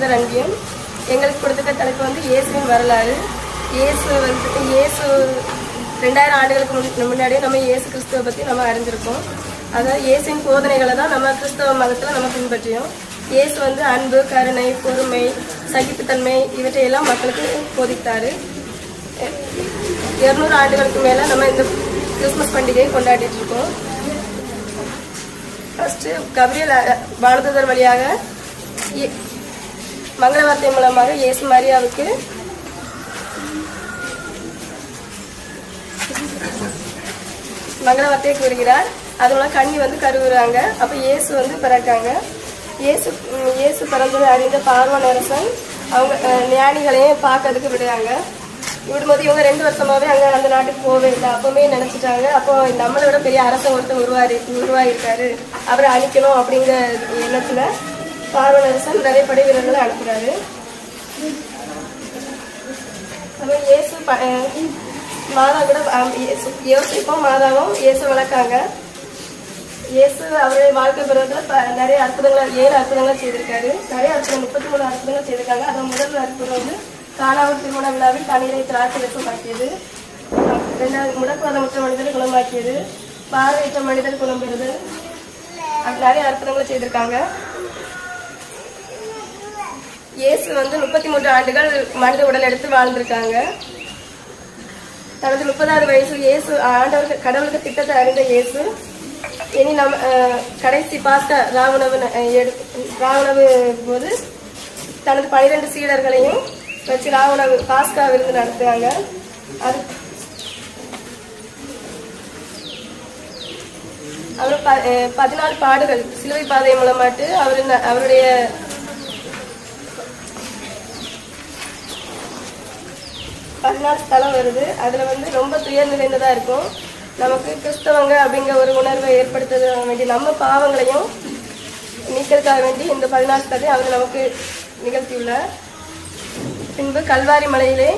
ஆனந்த ரன்கியம் எங்களுக்கு கொடுத்துக்க தலைப்பு வந்து இயேசுவின் வரலாறு இயேசு வந்து இயேசு ரெண்டாயிரம் ஆண்டுகளுக்கு முன் முன்னாடியே நம்ம இயேசு கிறிஸ்துவை பற்றி நம்ம அறிஞ்சிருக்கோம் அதாவது இயேசுவின் போதனைகளை தான் நம்ம கிறிஸ்தவ மதத்தில் நம்ம பின்பற்றியோம் இயேசு வந்து அன்பு கருணை பொறுமை சகிப்புத்தன்மை இவற்றையெல்லாம் மக்களுக்கு போதித்தாரு இருநூறு ஆண்டுகளுக்கு மேலே நம்ம இந்த கிறிஸ்மஸ் பண்டிகையை கொண்டாடிட்டு இருக்கோம் ஃபர்ஸ்ட் கபிரியல் அஹ், வானதூதர் வழியாக இயே- மங்கள வார்த்தை மூலமாக இயேசு மரியாவுக்கு மங்கள வார்த்தையை கூறுகிறார் அது மூலம் கண்ணி வந்து கருவுறாங்க அப்ப இயேசு வந்து பிறக்காங்க இயேசு உம், இயேசு பிறந்தது அறிந்த பார்வன் அரசன் அவங்க அஹ், ஞானிகளையும் பார்க்கறதுக்கு விடுறாங்க விடும்போது இவங்க ரெண்டு வருஷமாவே அங்க அந்த நாட்டுக்கு போவே இல்லை அப்பவுமே நினைச்சிட்டாங்க அப்போ நம்மளை விட பெரிய அரசன் ஒருத்தர் உருவாரி உருவாகிருக்காரு அவரை அழிக்கணும் அப்படிங்கிற எண்ணத்துல பார்வன் அரசன் நிறைய படை வீரர்களை அனுப்புறாரு அப்ப இயேசு ப- அஹ் மாதா கூட அஹ் இயேசு யோசிப்பும் மாதாவும் இயேசு வளர்க்காங்க இயேசு அவருடைய வாழ்க்கை பிறகுல ப- நிறைய அற்புதங்களை ஏழு அற்புதங்கள் செய்திருக்காரு நிறைய அற்புதம் முப்பத்தி மூணு அற்புதங்கள் செய்திருக்காங்க அது முதல் அற்புதம் வந்து காணாவூர் திருமண விழாவில் தண்ணீரை திராட்சை ரசமாக்கியது ரெண்டாவது முடக்குவாதமற்ற மனிதரை குணமாக்கியது பார்வையற்ற மனிதர் குணம் பெறுதல் அப்படி நிறைய அற்புதங்களை செய்திருக்காங்க இயேசு வந்து முப்பத்தி மூன்று ஆண்டுகள் மனித உடல் எடுத்து வாழ்ந்திருக்காங்க தனது முப்பதாவது வயசு இயேசு ஆண்டவருக்கு கடவுளுக்கு திட்டத்தை அறிந்த இயேசு இனி நம்ம அஹ், கடைசி பாஸ்கா ராவுணவு அஹ், எடு- ராவுணவு போது தனது பனிரெண்டு சீடர்களையும் வச்சு ராவுணவு பாஸ்கா விருந்து நடத்துவாங்க அது அவர் ப- அஹ், பதினாலு பாடுகள் சிலுவை பாதை மூலமாட்டு அவர் அவருடைய பதினாறு ஸ்தலம் வருது அதுல வந்து ரொம்ப துயர் நிறைந்ததா இருக்கும் நமக்கு கிறிஸ்தவங்க அப்படிங்கிற ஒரு உணர்வை ஏற்படுத்த வேண்டிய நம்ம பாவங்களையும் நீக்கிறதுக்காக வேண்டி இந்த பதினாறு ஸ்தலத்தை அவர் நமக்கு நிகழ்த்தியுள்ளார் பின்பு கல்வாரி மலையிலே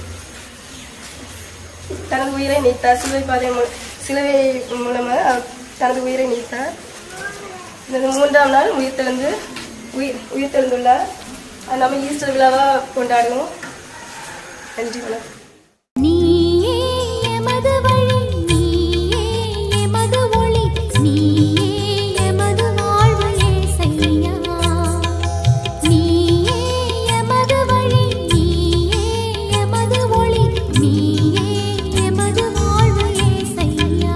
தனது உயிரை நீத்தார் சிலுவை பாதை மூ- சிலுவை மூலமாக அவர் தனது உயிரை நீத்தார் இந்த மூன்றாம் நாள் உயிர்த்தெழுந்து உயிர் உயிர்த்தெழுந்துள்ளார் அது நம்ம ஈஸ்டர் விழாவா கொண்டாடுவோம் நன்றி வணக்கம் நீயே எமது வழி நீயே எமது ஒளி நீயே எமது வாழ்வு ஏசையா நீயே எமது வழி நீயே எமது ஒளி நீயே எமது வாழ்வு ஏசையா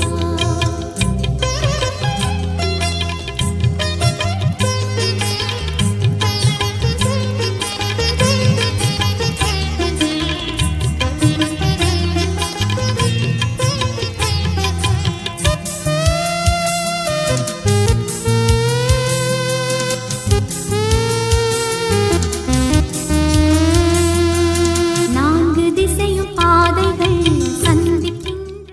நான்கு திசையும் பாதைகள் சந்திக்கின்ற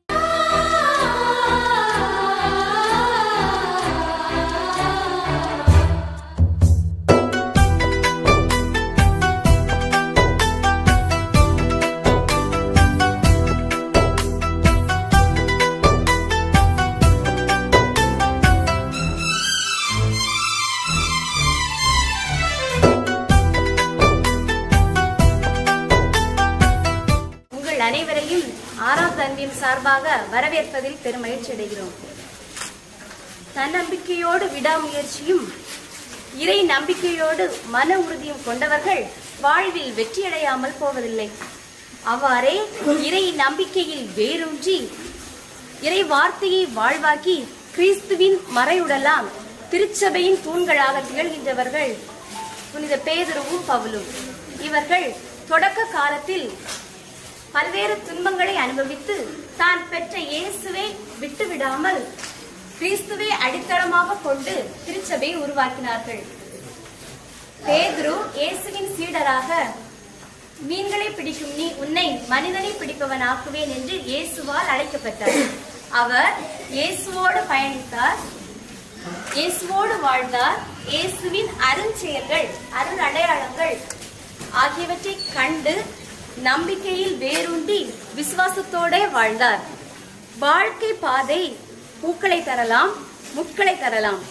உங்கள் அனைவரையும் ஆறாம் தன்மையின் சார்பாக வரவேற்பதில் பெருமகிழ்ச்சி அடைகிறோம் தன்னம்பிக்கையோடு விடாமுயற்சியும் இறை நம்பிக்கையோடு மன உறுதியும் கொண்டவர்கள் வாழ்வில் வெற்றியடையாமல் போவதில்லை அவ்வாறே இறை நம்பிக்கையில் வேரூன்றி இறை வார்த்தையை வாழ்வாக்கி கிறிஸ்துவின் மறையுடலாம் திருச்சபையின் தூண்களாக திகழ்கின்றவர்கள் புனித பேதுருவும் பவுலும் இவர்கள் தொடக்க காலத்தில் பல்வேறு துன்பங்களை அனுபவித்து தான் பெற்ற இயேசுவை விட்டுவிடாமல் கிறிஸ்துவை அடித்தளமாக கொண்டு திருச்சபையை உருவாக்கினார்கள் பேதுரு இயேசுவின் சீடராக மீன்களை பிடிக்கும் நீ உன்னை மனிதனை பிடிப்பவன் ஆக்குவேன் என்று இயேசுவால் அழைக்கப்பட்டார் அவர் இயேசுவோடு பயணித்தார் இயேசுவோடு வாழ்ந்தார் இயேசுவின் அருஞ்செயல்கள் அருள் அடையாளங்கள் ஆகியவற்றை கண்டு நம்பிக்கையில் வேரூன்றி விசுவாசத்தோடே வாழ்ந்தார் வாழ்க்கை பாதை பூக்களை தரலாம் முட்களை தரலாம்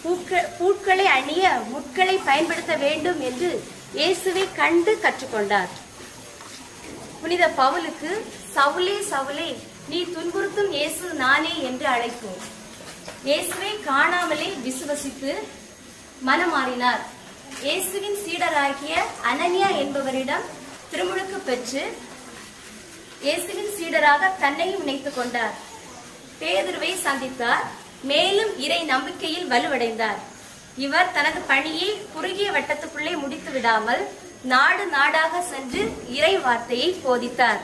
பூக்க- பூக்களை அணிய முட்களை பயன்படுத்த வேண்டும் என்று இயேசுவை கண்டு கற்றுக்கொண்டார் புனித பவுலுக்கு சவுலே சவுலே நீ துன்புறுத்தும் இயேசு நானே என்று அழைப்பு இயேசுவை காணாமலே விசுவசித்து மனமாறினார் இயேசுவின் சீடராகிய அனனியா என்பவரிடம் திருமுழுக்கு பெற்று இயேசுவின் சீடராக தன்னையும் இணைத்துக் கொண்டார் பேதுருவை சந்தித்தார் மேலும் இறை நம்பிக்கையில் வலுவடைந்தார் இவர் தனது பணியை குறுகிய வட்டத்துக்குள்ளே முடித்து விடாமல் நாடு நாடாக சென்று இறை வார்த்தையை போதித்தார்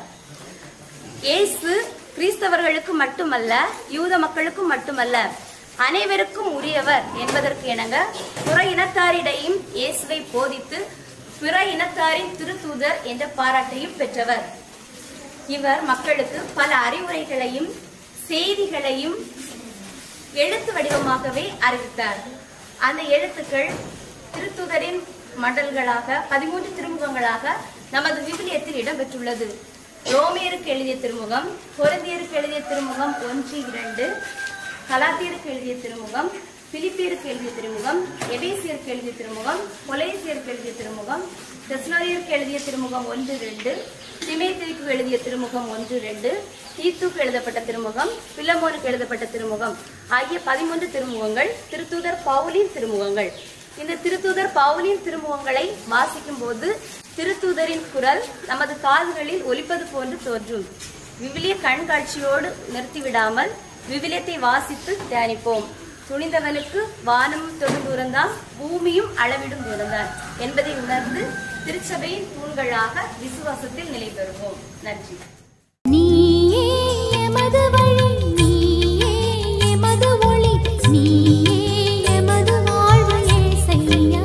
இயேசு கிறிஸ்தவர்களுக்கு மட்டுமல்ல யூத மக்களுக்கும் மட்டுமல்ல அனைவருக்கும் உரியவர் என்பதற்கு இணங்க புற இனத்தாரிடையும் இயேசுவை போதித்து பிற இனத்தாரின் திருத்தூதர் என்ற பாராட்டையும் பெற்றவர் இவர் மக்களுக்கு பல அறிவுரைகளையும் செய்திகளையும் எழுத்து வடிவமாகவே அறிவித்தார் அந்த எழுத்துக்கள் திருத்துதரின் மடல்களாக பதிமூன்று திருமுகங்களாக நமது விவிலியத்தில் இடம்பெற்றுள்ளது ரோமியருக்கு எழுதிய திருமுகம் கொரிந்தியருக்கு எழுதிய திருமுகம் ஒன்று இரண்டு கலாத்தியருக்கு எழுதிய திருமுகம் பிலிப்பியருக்கு எழுதிய திருமுகம் எபேசியருக்கு எழுதிய திருமுகம் கொலேசியருக்கு எழுதிய திருமுகம் தெஸ்லோரியருக்கு எழுதிய திருமுகம் ஒன்று ரெண்டு திமேத்திற்கு எழுதிய திருமுகம் ஒன்று ரெண்டு தீத்துக்கு எழுதப்பட்ட திருமுகம் பிலமோனுக்கு எழுதப்பட்ட திருமுகம் ஆகிய பதிமூன்று திருமுகங்கள் திருத்தூதர் பவுலின் திருமுகங்கள் இந்த திருத்தூதர் பவுலின் திருமுகங்களை வாசிக்கும் போது திருத்தூதரின் குரல் நமது காதுகளில் ஒலிப்பது போன்று தோன்றும் விவிலிய கண்காட்சியோடு நிறுத்திவிடாமல் விவிலியத்தை வாசித்து தியானிப்போம் துணிந்தவனுக்கு வானமும் தொடும் தூரம்தான் பூமியும் அளவிடும் தூரம்தான் என்பதை உணர்ந்து திருச்சபையின் தூண்களாக விசுவாசத்தில் நிலை பெறுவோம் நன்றி நீயே எமது வழி நீயே எமது ஒளி நீயே எமது வாழ்வு இயேசையா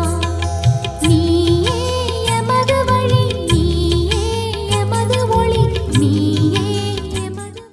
நீயே எமது வழி நீயே எமது ஒளி நீயே எமது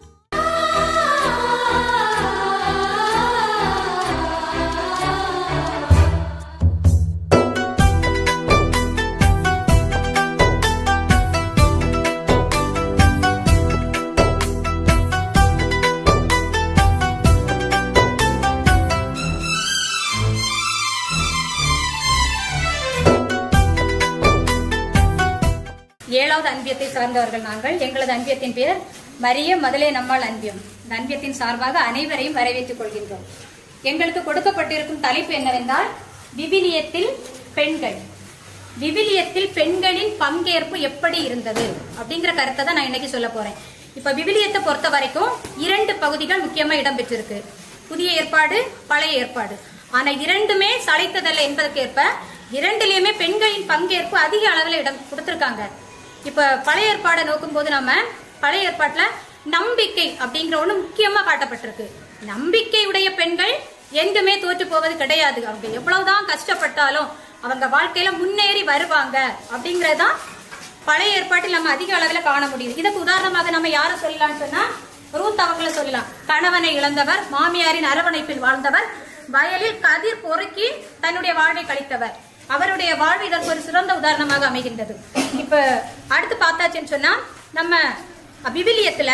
ஏழாவது அன்பியத்தை சார்ந்தவர்கள் நாங்கள் எங்களது அன்பியத்தின் பெயர் மரிய மதலே நம்மால் அன்பியம் இந்த அன்பியத்தின் சார்பாக அனைவரையும் வரவேற்றுக் கொள்கின்றோம் எங்களுக்கு கொடுக்கப்பட்டிருக்கும் தலைப்பு என்னவென்றால் விவிலியத்தில் பெண்கள் விவிலியத்தில் பெண்களின் பங்கேற்பு எப்படி இருந்தது அப்படிங்கிற கருத்தை தான் நான் இன்னைக்கு சொல்ல போறேன் இப்ப விவிலியத்தை பொறுத்த வரைக்கும் இரண்டு பகுதிகள் முக்கியமா இடம்பெற்றிருக்கு புதிய ஏற்பாடு பழைய ஏற்பாடு ஆனா இரண்டுமே சளைத்ததல்ல என்பதற்கேற்ப இரண்டிலையுமே பெண்களின் பங்கேற்பு அதிக அளவில் இடம் கொடுத்திருக்காங்க இப்ப பழைய ஏற்பாடை நோக்கும் போது நம்ம பழைய ஏற்பாட்டுல நம்பிக்கை அப்படிங்கிற ஒண்ணு முக்கியமா காட்டப்பட்டிருக்கு நம்பிக்கையுடைய பெண்கள் எங்குமே தோற்று போவது கிடையாது அவங்க எவ்வளவுதான் கஷ்டப்பட்டாலும் அவங்க வாழ்க்கையில முன்னேறி வருவாங்க அப்படிங்கறதுதான் பழைய ஏற்பாட்டில் நம்ம அதிக அளவில் காண முடியுது இதுக்கு உதாரணமாக நம்ம யாரை சொல்லலாம்னு சொன்னா ரூத் அவங்கள சொல்லலாம் கணவனை இழந்தவர் மாமியாரின் அரவணைப்பில் வாழ்ந்தவர் வயலில் கதிர் பொறுக்கி தன்னுடைய வாழ்வை கழித்தவர் அவருடைய வாழ்வு இதற்கு ஒரு சிறந்த உதாரணமாக அமைகின்றது இப்ப அடுத்து பார்த்தாச்சுன்னு சொன்னா நம்ம விவிலியத்துல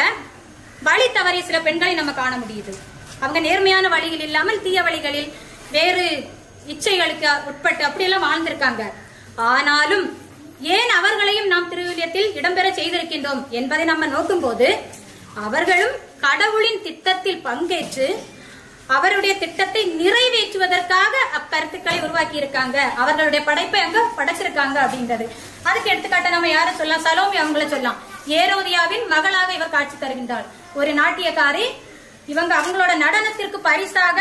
வழி தவறிய சில பெண்களை நம்ம காண முடியுது அவங்க நேர்மையான வழியில் இல்லாமல் தீய வழிகளில் வேறு இச்சைகளுக்கு உட்பட்டு அப்படியெல்லாம் வாழ்ந்திருக்காங்க ஆனாலும் ஏன் அவர்களையும் நாம் திருவிலியத்தில் இடம்பெற செய்திருக்கின்றோம் என்பதை நம்ம நோக்கும்போது அவர்களும் கடவுளின் திட்டத்தில் பங்கேற்று அவருடைய திட்டத்தை நிறைவேற்றுவதற்காக அக்கருத்துக்களை உருவாக்கி இருக்காங்க அவர்களுடைய படைப்பை அங்க படைச்சிருக்காங்க அப்படின்றது அதுக்கு எடுத்துக்காட்ட நம்ம யார சொல்லலாம் சலோமி அவங்கள சொல்லலாம் ஏரோதியாவின் மகளாக இவர் காட்சி தருகின்றாள் ஒரு நாட்டியக்காரி இவங்க அவங்களோட நடனத்திற்கு பரிசாக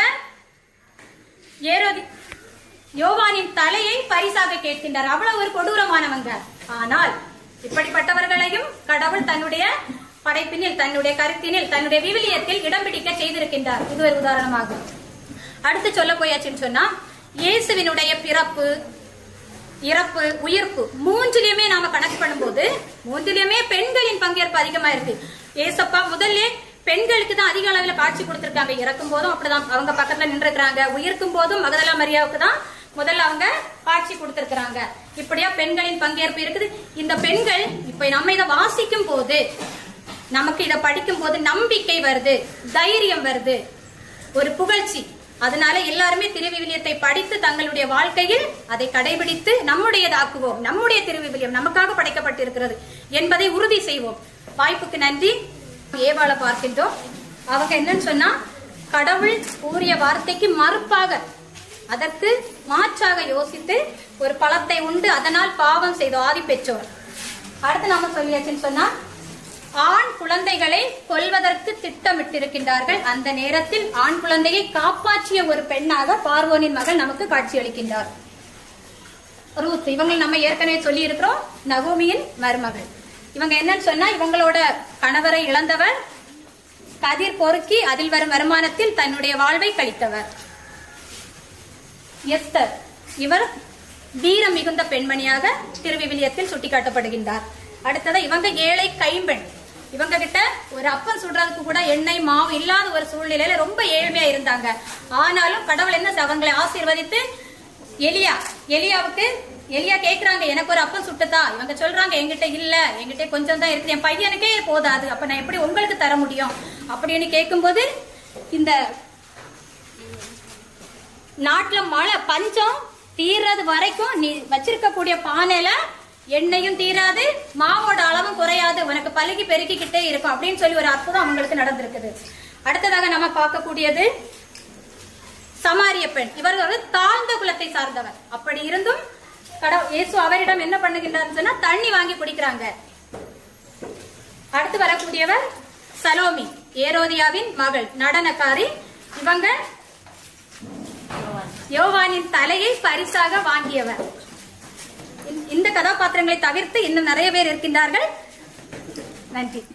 ஏரோதி யோவானின் தலையை பரிசாக கேட்கின்றார் அவ்வளவு ஒரு கொடூரமானவங்க ஆனால் இப்படிப்பட்டவர்களையும் கடவுள் தன்னுடைய படைப்பினில் தன்னுடைய கருத்தினில் தன்னுடைய விவிலியத்தில் இடம் பிடிக்க செய்திருக்கின்றார் இது ஒரு உதாரணமாகும் அடுத்து சொல்ல போயாச்சுன்னு சொன்னா இயேசுவினுடைய பிறப்பு இறப்பு உயிர்ப்பு மூன்றிலுமே நாம கணக்கு பண்ணும்போது மூன்றிலுமே பெண்களின் பங்கேற்பு அதிகமா இருக்கு ஏசப்பா முதல்ல பெண்களுக்கு தான் அதிக அளவுல காட்சி கொடுத்திருக்காங்க இறக்கும் போதும் அப்படிதான் அவங்க பக்கத்துல நின்றுக்கிறாங்க உயிர்க்கும் போதும் மகதலா மரியாவுக்கு தான் முதல்ல அவங்க காட்சி கொடுத்திருக்கிறாங்க இப்படியா பெண்களின் பங்கேற்பு இருக்குது இந்த பெண்கள் இப்ப நம்ம இதை வாசிக்கும் போது நமக்கு இதை படிக்கும் போது நம்பிக்கை வருது தைரியம் வருது ஒரு புகழ்ச்சி அதனால எல்லாருமே திருவிவிலியத்தை படித்து தங்களுடைய வாழ்க்கையில் அதை கடைபிடித்து நம்முடையதாக்குவோம் நம்முடைய திருவிவிலியம் நமக்காக படைக்கப்பட்டிருக்கிறது என்பதை உறுதி செய்வோம் வாய்ப்புக்கு நன்றி ஏவாளை பார்க்கின்றோம் அவங்க என்னன்னு சொன்னா கடவுள் கூறிய வார்த்தைக்கு மறுப்பாக அதற்கு மாற்றாக யோசித்து ஒரு பழத்தை உண்டு அதனால் பாவம் செய்த ஆதி பெற்றோர் அடுத்து நாம சொல்லியாச்சுன்னு சொன்னா ஆண் குழந்தைகளை கொல்வதற்கு திட்டமிட்டிருக்கின்றார்கள் அந்த நேரத்தில் ஆண் குழந்தையை காப்பாற்றிய ஒரு பெண்ணாக பார்வோனின் மகள் நமக்கு காட்சியளிக்கின்றார் ரூத் இவங்க நம்ம ஏற்கனவே சொல்லி இருக்கிறோம் நகோமியின் மருமகள் இவங்க என்னன்னு சொன்னா இவங்களோட கணவரை இழந்தவர் கதிர் பொறுக்கி அதில் வரும் வருமானத்தில் தன்னுடைய வாழ்வை கழித்தவர் எஸ்தர் இவர் வீரம் மிகுந்த பெண்மணியாக திருவிவிலியத்தில் சுட்டிக்காட்டப்படுகின்றார் அடுத்ததா இவங்க ஏழை கைம்பெண் இவங்க கிட்ட ஒரு அப்பம் சுடுறதுக்கு கூட எண்ணெய் மாவு இல்லாத ஒரு சூழ்நிலையில ரொம்ப ஏழ்மையா இருந்தாங்க ஆனாலும் கடவுள் என்ன செ- அவங்களை ஆசீர்வதித்து எலியா எலியாவுக்கு எலியா கேக்குறாங்க எனக்கு ஒரு அப்பம் சுட்டுதா இவங்க சொல்றாங்க என்கிட்ட இல்ல என்கிட்ட கொஞ்சம் தான் இருக்குது என் பையனுக்கே போதாது அப்ப நான் எப்படி உங்களுக்கு தர முடியும் அப்படின்னு கேட்கும்போது இந்த நாட்டுல மழை பஞ்சம் தீர்றது வரைக்கும் நீ வச்சிருக்கக்கூடிய பானையில எண்ணெயும் தீராது மாவோட அளவும் குறையாது உனக்கு பழுகி பெருக்கிக்கிட்டே இருக்கும் அப்படின்னு சொல்லி ஒரு அற்புதம் அவங்களுக்கு நடந்திருக்குது அடுத்ததாக நம்ம பார்க்கக்கூடியது சமாரிய பெண் இவர் ஒரு தாழ்ந்த குலத்தை சார்ந்தவர் அப்படி இருந்தும் கடவுள் இயேசு அவரிடம் என்ன பண்ணுகின்றார் சொன்னா தண்ணி வாங்கி குடிக்கிறாங்க அடுத்து வரக்கூடியவர் சலோமி ஏரோதியாவின் மகள் நடனக்காரி இவங்க யோவானின் தலையை பரிசாக வாங்கியவர் இந்த- இந்த கதாபாத்திரங்களை தவிர்த்து இன்னும் நிறைய பேர் இருக்கின்றார்கள் நன்றி